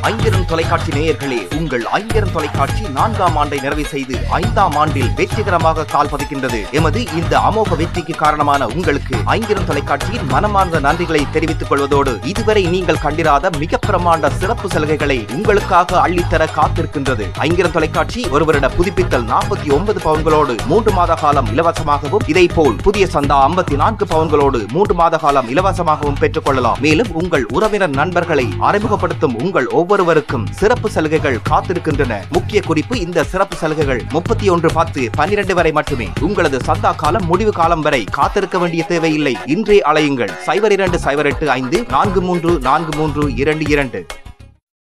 ஐங்கரன் தொலைக்காட்சி நேயர்களே உங்கள் ஐங்கரன் தொலைக்காட்சி நான்காம் ஆண்டை நிறைவு செய்து ஐந்தாம் ஆண்டில் வெற்றிகரமாக கால் பதிக்கின்றது எமது இந்த அமோக வெற்றிக்கு காரணமான உங்களுக்கு ஐங்கரன் தொலைக்காட்சியின் மனமார்ந்த நன்றிகளை தெரிவித்துக் கொள்வதோடு இதுவரை நீங்கள் கண்டிராத மிக பிரமாண்ட சிறப்பு சலுகைகளை உங்களுக்காக அள்ளித்தர காத்திருக்கின்றது ஐங்கரன் தொலைக்காட்சி ஒரு வருட புதுப்பித்தல் நாற்பத்தி ஒன்பது பவுன்களோடு மூன்று மாத காலம் இலவசமாகவும் இதை போல் புதிய சந்தா ஐம்பத்தி நான்கு பவுன்களோடு மூன்று மாத காலம் இலவசமாகவும் பெற்றுக் கொள்ளலாம் மேலும் உங்கள் உறவினர் நண்பர்களை அறிமுகப்படுத்தும் உங்கள் ஒவ்வொருவருக்கும் சிறப்பு சலுகைகள் காத்திருக்கின்றன முக்கிய குறிப்பு இந்த சிறப்பு சலுகைகள் முப்பத்தி ஒன்று பத்து பன்னிரண்டு வரை மட்டுமே உங்களது சந்தா காலம் முடிவு காலம் வரை காத்திருக்க வேண்டிய தேவையில்லை இன்றே அலையுங்கள் சைபர் இரண்டு சைபர் எட்டு ஐந்து நான்கு மூன்று நான்கு மூன்று இரண்டு இரண்டு